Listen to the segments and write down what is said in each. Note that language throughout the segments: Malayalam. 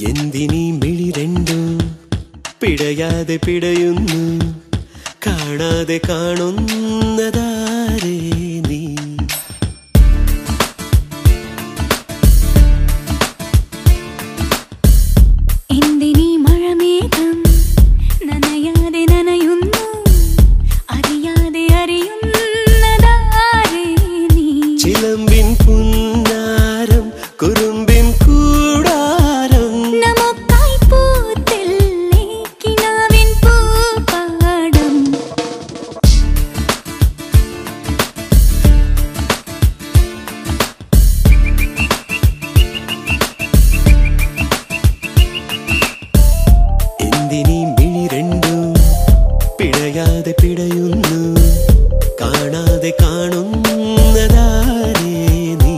എന്തിനീ മിഴി രണ്ടും പിടയാതെ പിടയുന്നു കാണാതെ കാണുന്നതാരേ നീ എന്തിനീ മഴമേഘം നനയാതെ നനയുന്നു അറിയാതെ അറിയുന്നതാരേ നീ ചിലമ്പിൻ പുന്നാരം കുറുമ്പിൻ കൂടാരം നമുക്കായി പൂത്തില്ലേ കിനാവിൻ പൂപ്പാടം എന്തിനീ മിഴി രണ്ടും പിഴയാതെ പിടയുന്നു കാണാതെ കാണുന്നതാരേ നീ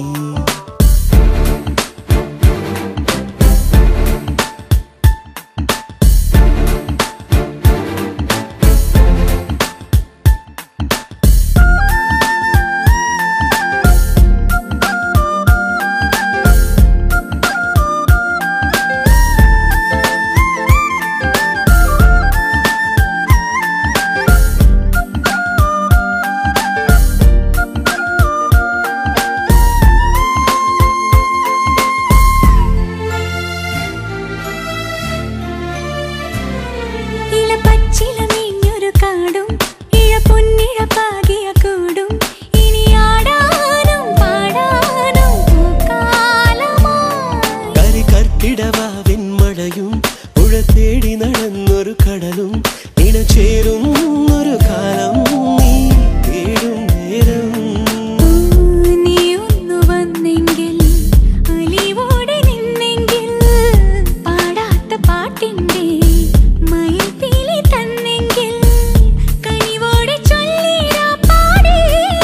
ഇല പച്ചില മീഞ്ഞൊരു കാടും ഇഴ പൊന്നിഴ പാകിയ കൂടും ഇനി ആടാനും പാടാനും പൂക്കാലമായി കരി കർക്കിടവാവിൻ മഴയും പുഴ തേടി നടന്നൊരു കടലും ഇണചേരുന്നൊരു കാലം നീ തേടും നേരം നീ ഒന്നു വന്നെങ്കിൽ അലിവോടെ നിന്നെങ്കിൽ പാടാത്ത പാട്ടിന്റെ മയിൽപ്പീലി തന്നെങ്കിൽ കനിവോടെ ചൊല്ലിടാ പാടേ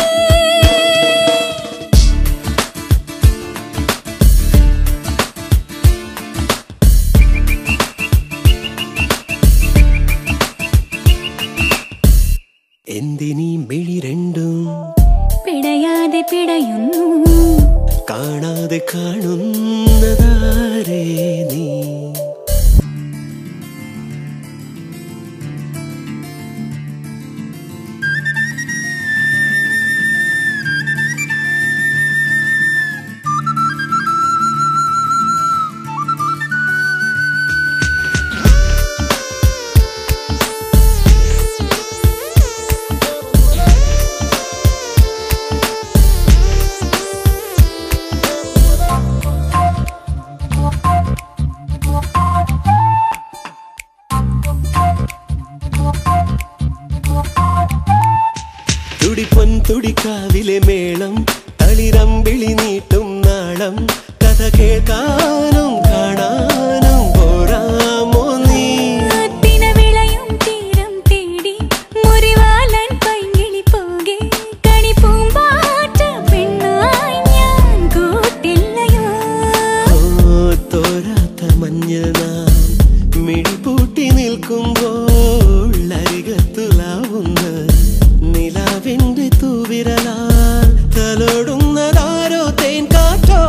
എന്തിനീ മിഴി രണ്ടും പിടയാതെ പിടയുന്നു കാണാതെ കാണുന്നതാരേ നീ തുടിപ്പൊൻ തുടിക്കാവിലെ മേളം തളിരമ്പിളി നീട്ടും നാളം കഥ കേൾക്കാനും കാണാനും പോരാമോ നീ തിനവിളയും തീരം തേടി മുറിവാലൻ പൈങ്കിളി പോകെ കണി പൂമ്പാറ്റ പെണ്ണായി ഞാൻ കൂട്ടില്ലയോ ഓ തോരാത്ത മഞ്ഞ നാം മിഴിപൂട്ടി നിൽക്കുമ്പോൾ അരികത്തുലാവുന്ന നിലാവിന്റെ തൂവിരലാൽ തലോടുന്നതാരോ തേൻ കാറ്റോ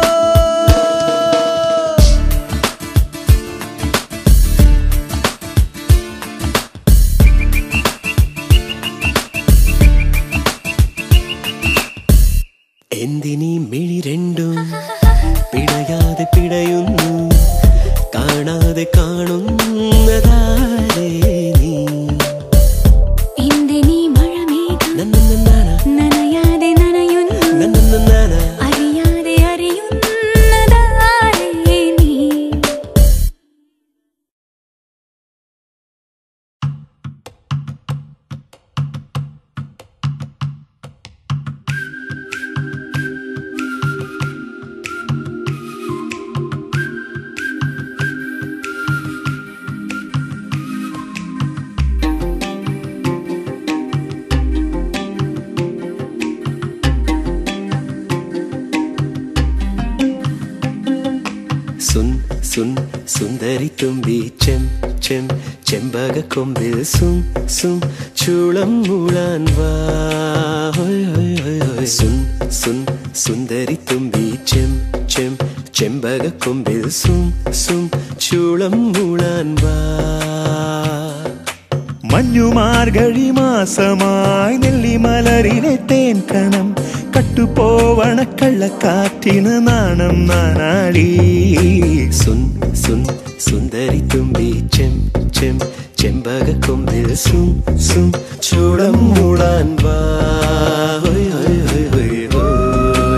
എന്തിനീ മിഴി രണ്ടും പിടയാതെ പിടയുന്നു കാണാതെ കാണുന്നതാരേ നീ എന്തിനീ മഴമേഘം നന്നന്നനാന, നനയാതെ നനയുന്നു നന്നന്നനാന. അറിയാതെ അറിയുന്നതാരേ നീ സുൻ സുൻ സുന്ദരി തുമ്പി ചെം ചെം ചെമ്പക കൊമ്പിൽ സും സും ചൂളം മൂളാൻ വാ ഹോയ് ഹോയ് ഹോയ് ഹോയ്. സുൻ സുൻ സുന്ദരി തുമ്പി ചെം ചെം ചെമ്പകക്കൊമ്പിൽ സും സും ചൂളം മൂളാൻ വാ മഞ്ഞുമാർഗഴി മാസമായി നെല്ലിമലരിലെ തേൻ കണം കട്ടുപോവണ കള്ളക്കാറ്റിന് നാണം നാനാടി സുൻ സുൻ സുന്ദരി തുമ്പി ചെം ചെം ചെമ്പകക്കൊമ്പിൽ സും സും ചൂളം മൂളാൻ വാ ഹൊയ് ഹൊയ് ഹൊയ് ഹൊയ് ഹൊയ്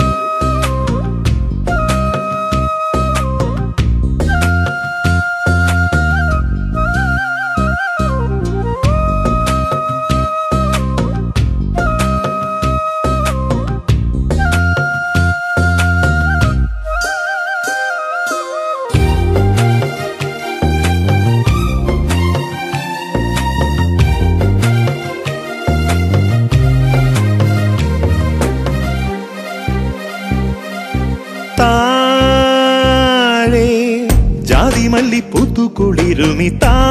താഴെ ജാതിമല്ലി പൂത്തുകുളിരുമി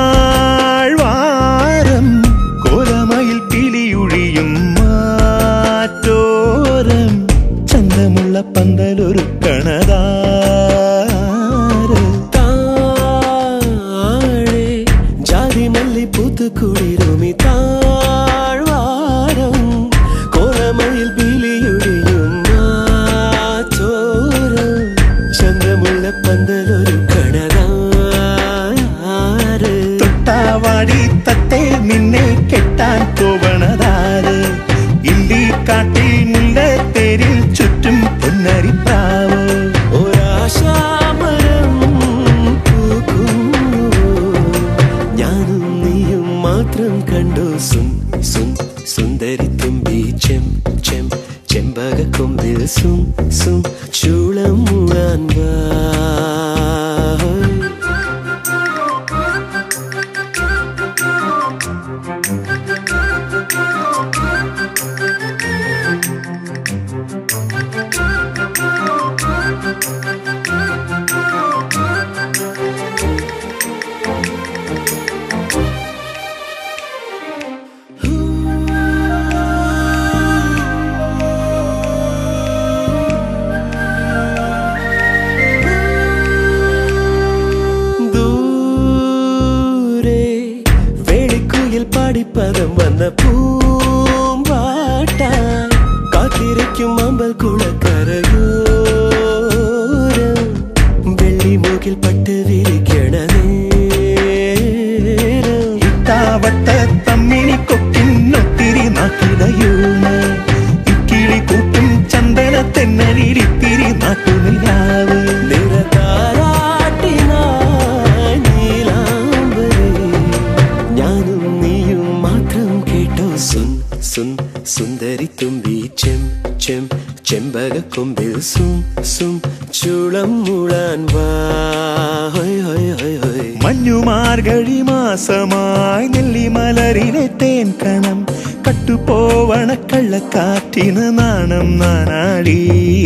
താഴ്വാരം കോലമയിൽ പിലിയുഴിയും മാറ്റോരം ചന്തമുള്ള പന്തലൊരു കണതാറ് താഴെ ജാതി മല്ലി പൂത്ത് കുളിരുമി താഴ്വാരം കോലമയിൽ ബിലിയുടിയും ചോരം ചന്ദ്രമുള്ള പന്തലൊരു കണതാറ് തൊട്ടാവാടി തത്തെ നിന്നെ കെട്ടാൻ പോവണതാര് ഇല്ലി കാട്ടിൽ മുല്ലത്തേരിൽ ചുറ്റും പൊന്നരിപ്രാവ് ഒരാശാമരം പൂക്കുന്നു ഞാനും നീയും മാത്രം കണ്ടു സുൻ സുൻ സുന്ദരി തുമ്പി ചെം ചെം ചെമ്പകക്കൊമ്പിൽ സും സും ചൂളം മൂളാൻ വാ ദൂരെ വേളിക്കുയിൽ പാടിപ്പദം വന്ന പൂമ്പാട്ട കാത്തിരിക്കും അമ്പൽ കുളക്കരയോരം വെള്ളിമൂക്കിൽ പട്ട് വിരിക്കണ നേരം ഇട്ടാവട്ട തമ്മിണി കൊക്കിന്നൊത്തിരി നാക്കിടയൂണ് ഇക്കിളി കൂട്ടും ചന്ദന തെന്നലിരിത്തിരി നാട്ടുനിലാവ് നിറതാരാട്ടിനായി നീലാംബരി. ഞാനും നീയും മാത്രം കേട്ടോ സുൻ സുൻ സുന്ദരി തുമ്പി ചെം ചെം ചെമ്പകക്കൊമ്പിൽ സും സും ചൂളം മൂളാൻ വാ ഹൊയ് ഹൊയ് ഹൊയ് ഹൊയ് മഞ്ഞുമാർഗഴി മാസമായി നെല്ലിമലരിലെ തേൻ കണം കട്ടുപോവണ കള്ളക്കാറ്റിന് നാണം നാനാടി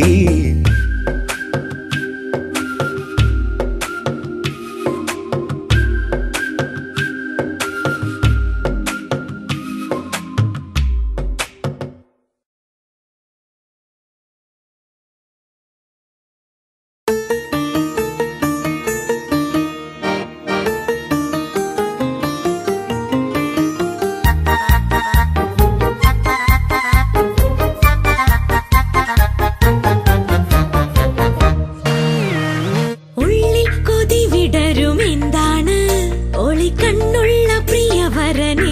ഉള്ളിൽ കൊതി വിടരും എന്താണ് ഒളിക്കണ്ണുള്ള പ്രിയവരനെ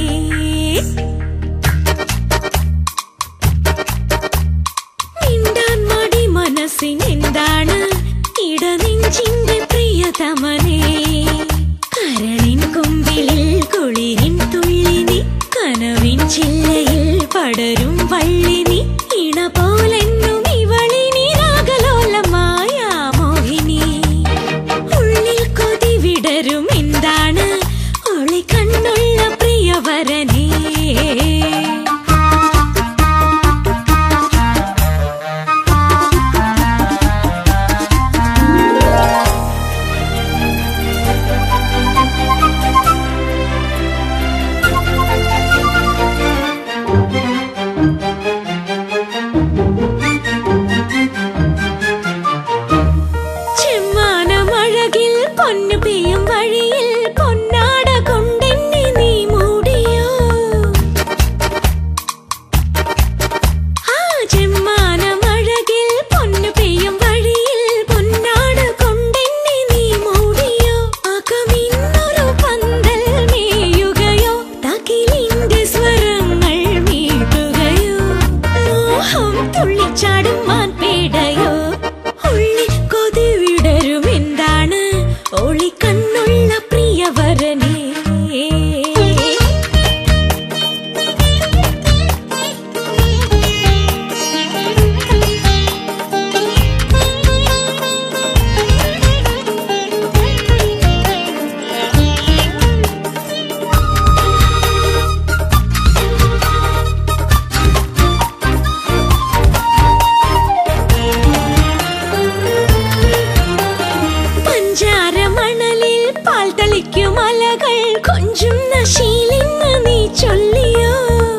മിണ്ടാൻ മടി മനസ്സിനെന്താണ് ഇടനെഞ്ചിന്റെ പ്രിയതമനെ കരളിൻ കൊമ്പിലിൽ കുളിരിൻ തുള്ളിനി കനവിൻ ചില്ലയിൽ പടരും വള്ളിനി ഇണ പോലെന്നും ഇവളിനി രാഗലോലമായ മോഹിനി ഉള്ളിൽ കൊതി വിടരും എന്താണ് ഒളി കണ്ണുള്ള പ്രിയവരനേ ആ പൊന്നു പെയ്യും വഴിയിൽ പൊന്നാട കൊണ്ടെന്നെ നീ മൂടിയോ ആ ചെമ്മാനമഴകിൽ പൊന്നു പെയ്യും വഴിയിൽ പൊന്നാട കൊണ്ടെന്നെ നീ മൂടിയോ അകമിന്നൊരു പന്തൽ മേയുകയോ തകിലിന്റെ സ്വരങ്ങൾ മീട്ടുകയോ മോഹം തുള്ളിച്ചാടും മാൻപേടയോ ഉള്ളിൽ കൊതി വിടരും എന്താണ് ഒളി കണ്ണുള്ള പ്രിയവരനേ പഞ്ചാരമണലിൽ പാൽ തളിക്കും അലകൾ കൊഞ്ചുന്ന ശീലിന്ന് നീ ചൊല്ലിയോ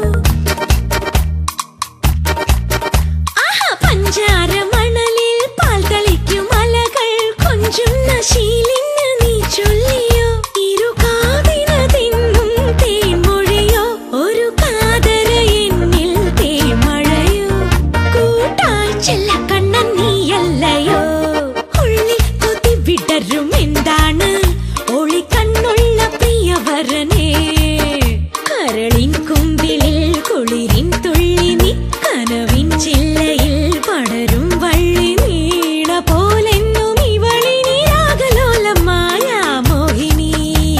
ആഹാ പഞ്ചാരമണലിൽ പാൽ തളിക്കും അലകൾ കൊഞ്ചുന്ന ശീലിന്ന് നീ ചൊല്ലിയോ ഇരുകാതിനതെന്നും തേൻമൊഴിയോ ഒരു കാതര എന്നിൽ തേൻമഴയോ കൂട്ടായി ചെല്ലക്കണ്ണൻ നീയല്ലയോ ഉള്ളിൽ കൊതി വിടരും എന്താണ് ഒളി കണ്ണുള്ള പ്രിയവരനേ കരളിൻ കുമ്പിളിൽ കുളിരിൻ തുള്ളി നീ കനവിൻ ചില്ലയിൽ പടരും വള്ളി നീള പോലെന്നും ഇവളിനി രാഗലോലമായ മോഹിനി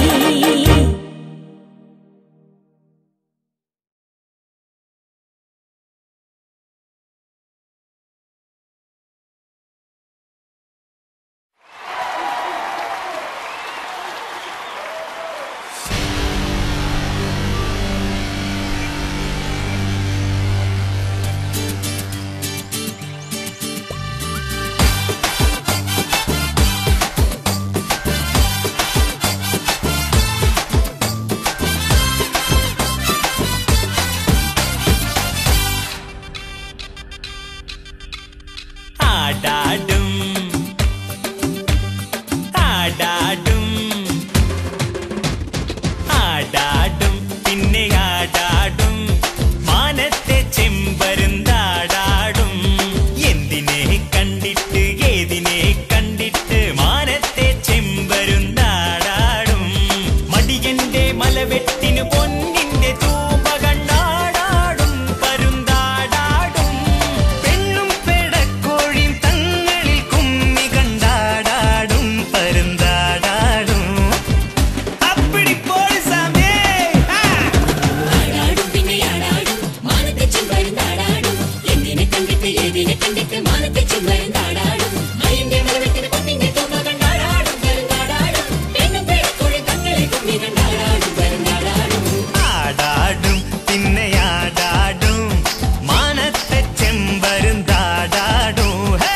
ആടാടും ആടാടും ആടാടും പിന്നെ ആടാടും മാനത്തെ ചെമ്പരുന്താടാടും എന്തിനെ കണ്ടിട്ട് ഏതിനെ കണ്ടിട്ട് മാനത്തെ ചെമ്പരുന്താടാടും മടിയന്റെ മലവെട്ടിന് പൊന്നിന്റെ തൂമ്പ കണ്ടാടാടും പരുന്താടാടും പെണ്ണും പെടക്കോഴിയും തങ്ങളിൽ കുമ്മി കണ്ടാടാടും പരുന്താടാടും അപ്പിടി പോളി സാമേ ആ ആടാടും പിന്നെ ആടാടും മാനത്തെ ചെമ്പരുന്താടാടും എന്തിനെ കണ്ടിട്ട് ഏതിനെ കണ്ടിട്ട് മാനത്തെ ചെമ്പരുന്താടാടും മയിന്റെ മലവെട്ടിന് പൊന്നിന്റെ തൂമ്പ കണ്ടാടാടും പരുന്താടാടും പെണ്ണും പേടക്കോഴി തങ്ങളെ കുമ്മി കണ്ടാടാടും പരുന്താടാടും ആടാടും പിന്നെ ആടാടും മാനത്തെ ചെമ്പരുന്താടാടും ഹേ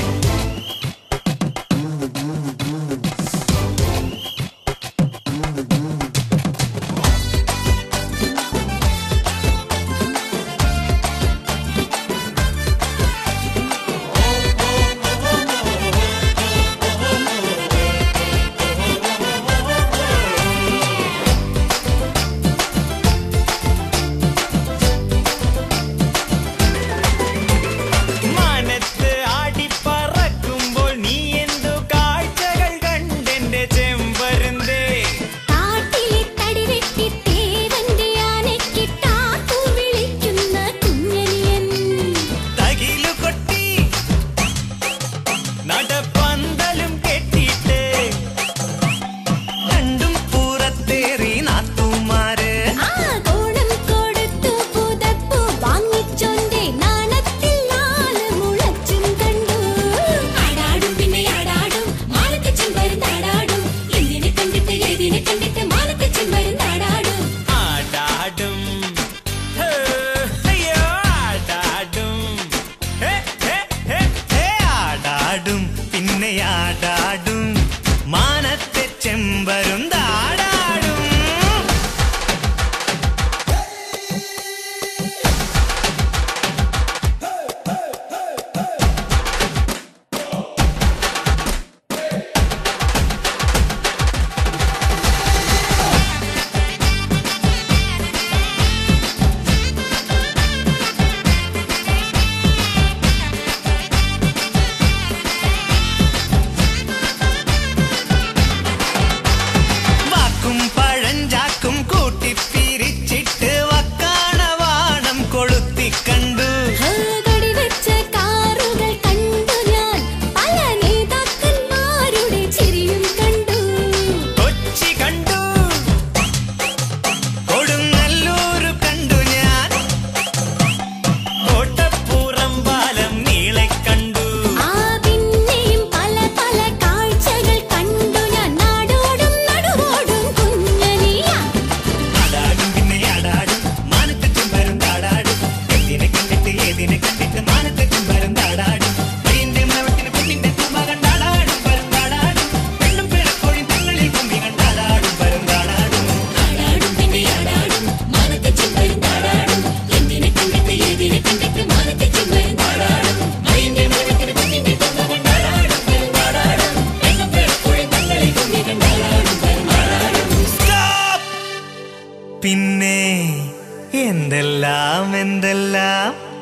മാനത്ത് ആടിപ്പറക്കുമ്പോൾ നീ എന്തു കാഴ്ചകൾ കണ്ടെന്റെ ചെമ്പരുന്തേ കാട്ടിലെ തടിവെട്ടി തേവന്റെ ആനയ്ക്കിട്ടാത്തു വിളിക്കുന്ന കുഞ്ഞനിയൻ തകിലു കൊട്ടി നടപ്പന്തലും കെട്ടിട്ട് രണ്ടും പുറത്തേറി നാത്തുമാര് ആ കോണം കൊടുത്തു പുതപ്പു വാങ്ങിച്ചോന്റെ നാണത്തിൽ നാല് മുളച്ചും കണ്ടു ആടാടും പിന്നെ ആടാടും മാനത്തെ ചെമ്പരുന്താടാടും എന്തിനെ കണ്ടിട്ട് ഏതിനെ കണ്ടിട്ട് മാനത്തെ ചെമ്പരുന്താടാടും ആടാടും ഹേ, അയ്യോ ആടാടും ഹേ, ഹേ, ഹേ, ഹേ, ആടാടും പിന്നെ ആടാടും മാനത്തെ ചെമ്പരുന്താടാടും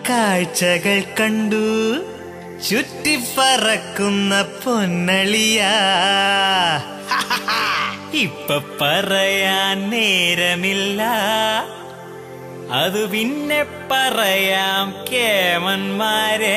കാഴ്ചകൾ കണ്ടു ചുറ്റിപ്പറക്കുന്ന പൊന്നളിയ ഇപ്പൊ പറയാൻ നേരമില്ല അത് പിന്നെ പറയാം കേമന്മാരെ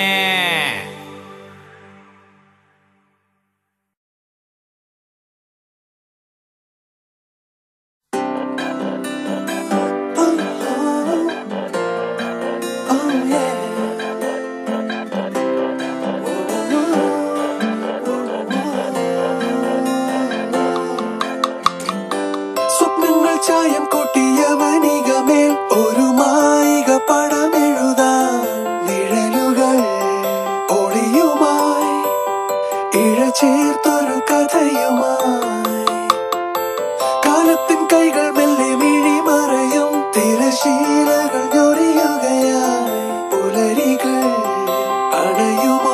സ്വപ്നങ്ങൾ ചായം കൊട്ടിയ വനികമേൽ ഒരു മായിക പടമെഴുതാൻ നിഴലുകൾ ഒളിയുമായി ഇഴ ചേർത്തൊരു കഥയുമായി കാലത്തിൻ കൈകൾ മെല്ലെ മിഴിമറയും തിരശീലകൾ ഞൊറിയുകയായി പുലരികൾ അണയുമോ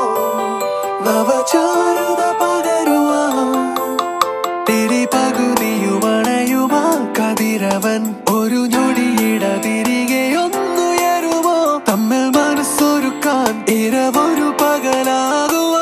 നവചാരുത പകരുവാൻ തിരി പകുതിയുമണയുമാ കതിരവൻ ഒരു ഞൊടിയിട തിരികെ ഒന്നുയരുമോ തമ്മിൽ മനസ്സൊരുക്കാൻ ഇരവൊരു പകലാകുവോ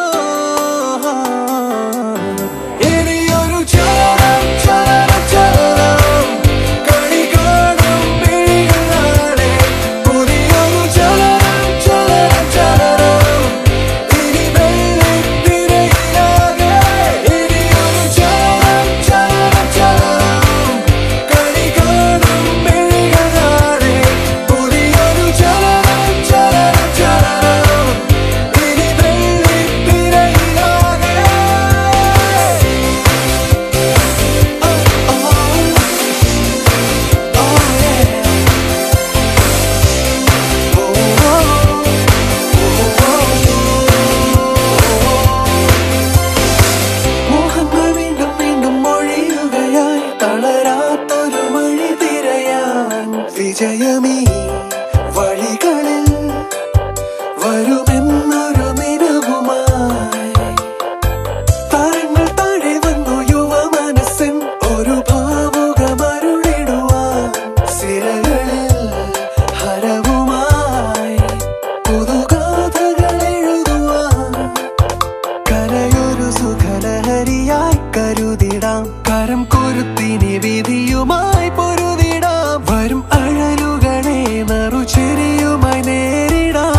ഇനിയൊരു ചലനം ചലനം ചലനം കണി കാണും മിഴികളാലെ പുതിയൊരു ചലനം ചലനം ചലനം ഇനി വെള്ളിത്തിരയിലാകെ ഇനിയൊരു ചലനം ചലനം ചലനം കണി കാണും മിഴികളാലെ പുതിയൊരു ചലനം ചലനം ചലനം ഇനി വെള്ളിത്തിരയിലാകെ മോഹങ്ങൾ വീണ്ടും വീണ്ടും മൊഴിയുകയായി തളരാത്തൊരു വഴി തിരയാൻ വിജയമീ വഴികളിൽ വരുമെന്നൊരു നിലവുമായി താരങ്ങൾ താഴെ വന്നു യുവ മനസ്സിൻ ഒരു ഭാവുകമരുളിടുവാൻ സിരകളിൽ ഹരവുമായി പുതുഗാഥകൾ എഴുതുവാൻ കരയൊരു സുഖലഹരിയായി കരുതിടാം കരം കൊരുത്തിനി വിധിയുമായി പൊരുതിടാം വരും അഴലുകളെ നറുചെരിയുമായി നേരിടാം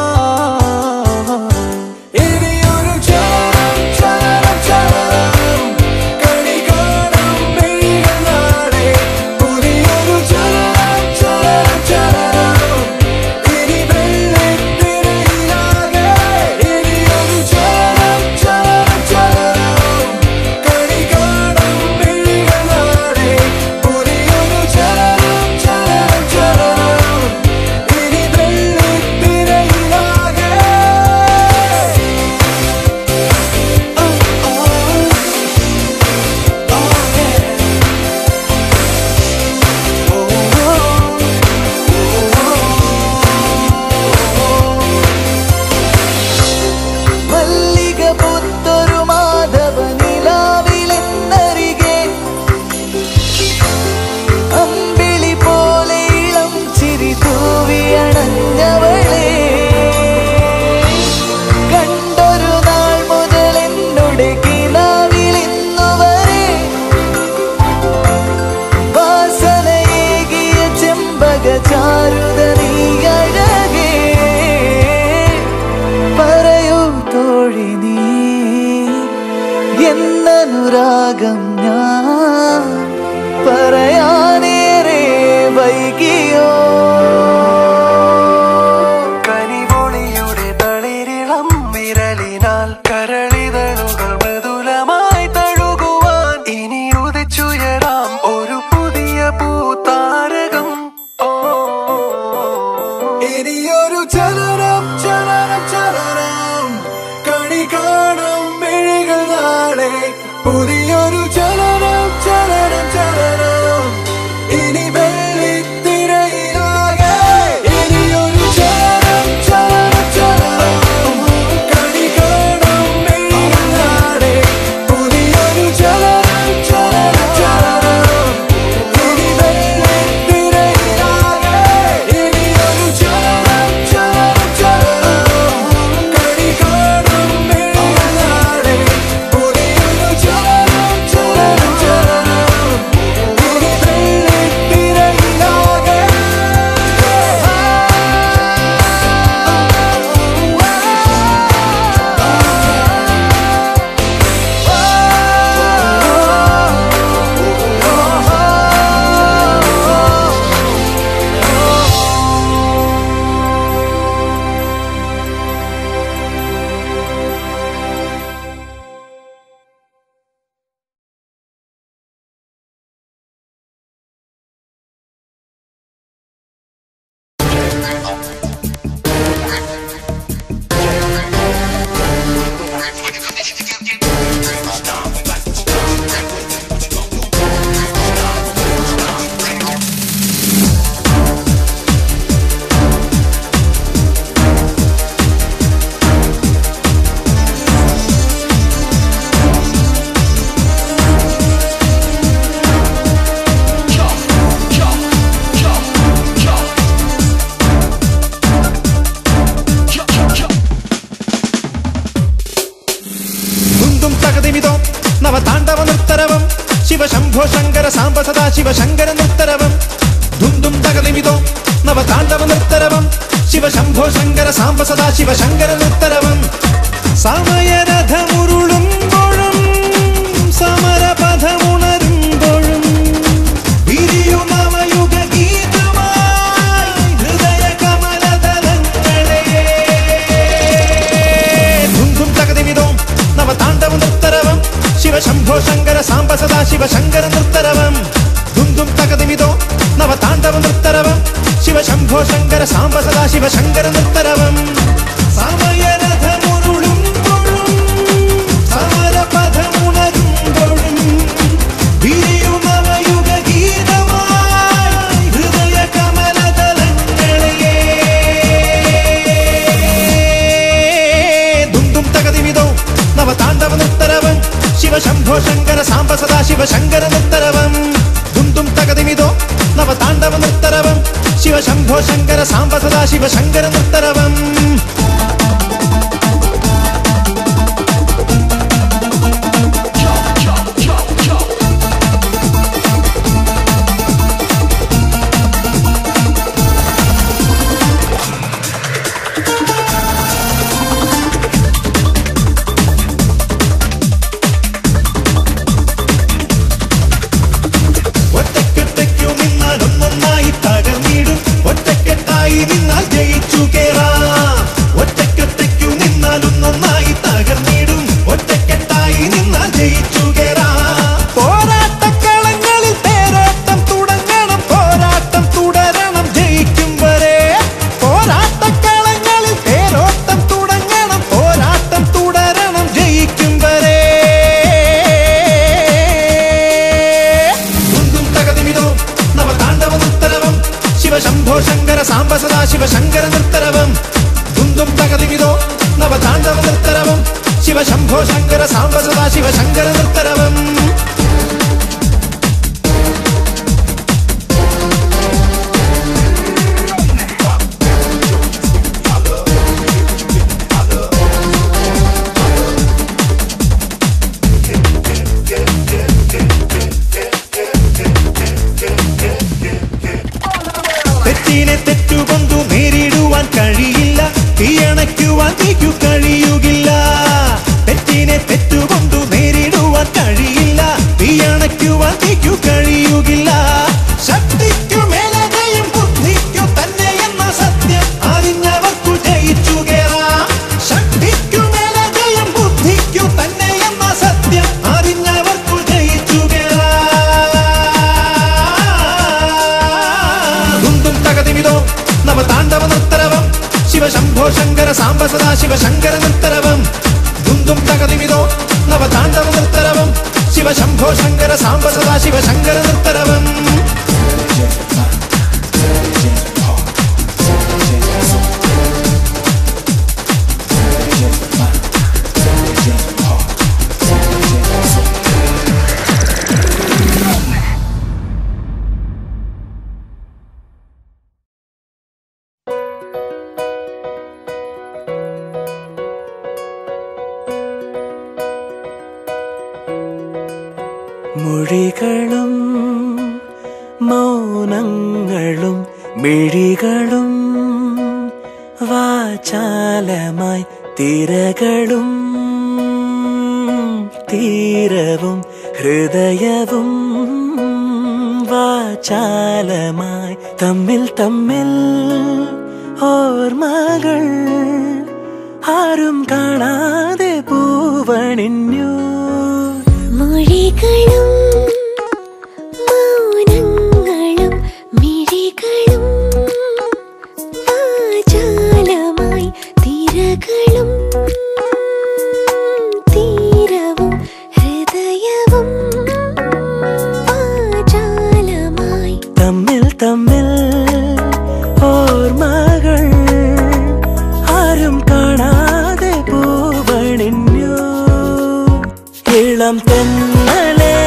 ഇനിയൊരു ചലനം ചലനം ചലനം കണി കാണും മിഴികളാലെ പുതിയൊരു ചലനം ചലനം ചലനം ഇനി വെള്ളിത്തിരയിലാകെ ഇനിയൊരു ചലനം ചലനം ചലനം കണി കാണും മിഴികളാലെ പുതിയൊരു ചലനം ചലനം ചലനം ഇനി വെള്ളിത്തിരയിലാകെ മല്ലിക പുത്തൊരു മാധവ നിലാവിലെന്നരികെ അമ്പിളി പോലെ ഇളം ചിരി തൂവിയണഞ്ഞവളെ കണ്ടൊരു നാൾ മുതൽ എന്നോട് കിനാവിലിന്നുവരെ വാസനയേകിയ ചെമ്പക ചാരുത നീ അഴകേ പറയൂ തോഴി നീ എന്നനുരാഗം ഞാൻ പറയാനേറെ വൈകിയോ കനിമൊളിയുടെ തളിരിളം വിരലിനാൽ കരളിതളുകൾ മൃദുലമായി തഴുകുവാൻ ഇനി ഉദിച്ചുയരാം ഒരു പുതിയ പൂത്താരകം ഓ ഇനിയൊരു ചലനം ചലനം ചലനം കണി കാണും മിഴികൾ നാളെ പുതിയൊരു ചലനം ചലനം ചലനം ഇനി വെള്ളിത്തിരയിലാകെ ഇനിയൊരു ചലനം ചലനം ചലനം കണി കാണും മിഴികൾ നാളെ പുതിയൊരു ചലനം ചലനം ചലനം ഇനി വെള്ളിത്തിരയിലാകെ ഇനിയൊരു ചലനം തകതിമിതോ നവതാണ്ഡവ നിർത്തരവം ശിവശംഭോ ശങ്കര സാംബ സദാ ശിവശങ്കര നിർത്തരവം ദും ദും തകതിമിതോ നവതാണ്ഡവ നിർത്തരവം ശിവശംഭോ ശങ്കര സാംബ സദാ ശിവശങ്കര നിർത്തരവം സമയരഥമുരുളുമ്പോഴും സമരപഥമുണരുമ്പോഴും വിരിയു നവയുഗ ഗീതമായി ഹൃദയ കമലതലങ്ങളെ ധും ധും തകതിമിതോ നവതാണ്ഡവ നിർത്തരവം ശിവശംഭോ ശങ്കര സാംബ സദാ ശിവശങ്കര നിർത്തരവം ധും ധും തകതിമിതോ നവതാണ്ഡവ നിർത്തരവം ശിവശംഭോ ശങ്കര സാംബ സദാ ശിവശങ്കര നിർത്തരവം സമയരഥമുരുളുമ്പോഴും സമരപഥമുണരുമ്പോഴും വിരിയു നവയുഗ ഗീതമായി ഹൃദയ കമലതലങ്ങളെ ദും ദും തകതിമിതോ നവതാണ്ഡവ നിർത്തരവം ശിവശംഭോ ശങ്കര സാംബ സദാ ശിവശങ്കര നിർത്തരവം ദും ദും തകതിമിതോ നവതാണ്ഡവ നിർത്തരവം ശിവശംഭോ ശങ്കര സാംബ സദാ ശിവശങ്കര നിർത്തരവം ഒറ്റക്കെട്ടയ്ക്കു നിന്നാൽ ഒന്നൊന്നായി തകർന്നിടും ഒറ്റക്കെട്ടായി നിന്നാൽ ജയിച്ചു കേറാം ഒറ്റക്കെട്ടയ്ക്കു നിന്നാൽ ഒന്നൊന്നായി തകർന്നിടും ഒറ്റക്കെട്ടായി നിന്നാൽ ജയിച്ചു കേറാം പോരാട്ടക്കളങ്ങളിൽ തേരോട്ടം തുടങ്ങണം പോരാട്ടം തുടരണം ജയിക്കും വരെ പോരാട്ടക്കളങ്ങളിൽ തേരോട്ടം തുടങ്ങണം പോരാട്ടം തുടരണം ജയിക്കും വരെ ദും ദും തകതിമിതോ നവതാണ്ഡവ നിർത്തരവം ശിവശംഭോ ശങ്കര സാംബ സദാ ശിവശങ്കര നിർത്തരവം ദും ദും തകതിമിതോ നവതാണ്ഡവ നിർത്തരവം ശിവശംഭോ ശങ്കര സാംബ സദാ ശിവശങ്കര നിർത്തരവം തെറ്റിനെ തെറ്റുകൊണ്ടു നേരിടുവാൻ കഴിയില്ല തീയണയ്ക്കുവാൻ തീക്കു കഴിയുകില്ല തെറ്റിനെ തെറ്റുകൊണ്ടു നേരിടുവാൻ കഴിയില്ല തീയണയ്ക്കുവാൻ തീക്കു കഴിയുകില്ല ശക്തിക്കു മേലകയും ബുദ്ധിക്കു തന്നെ എന്ന സത്യം അറിഞ്ഞവർക്കു ജയിച്ചു കേറാം ശക്തിക്കു മേലകയും ബുദ്ധിക്കു തന്നെ എന്ന സത്യം അറിഞ്ഞവർക്കു ജയിച്ചു കേറാം തകതിമിതോ നവതാണ്ഡവ നിർത്തരവം ശിവശംഭോ ശങ്കര സാംബ സദാ ശിവശങ്കര നിർത്തരവം ദുന്ദും തകതിമിതോ നവതാണ്ഡവ നിർത്തരവം ശിവശംഭോ ശങ്കര സാംബ സദാ ശിവശങ്കര നിർത്തരവം മൊഴികളും മൗനങ്ങളും മിഴികളും വാചാലമായി തിരകളും തീരവും ഹൃദയവും വാചാലമായി തമ്മിൽ തമ്മിൽ ഓർമ്മകൾ ആരും കാണാതെ പൂവണിഞ്ഞു മൊഴികളും മൗനങ്ങളും മിഴികളും വാചാലമായി തിരകളും തീരവും ഹൃദയവും വാചാലമായി തമ്മിൽ തമ്മിൽ ഓർമ്മകൾ ആരും കാണാതെ പൂവണിഞ്ഞു ഇളം തെന്നലേ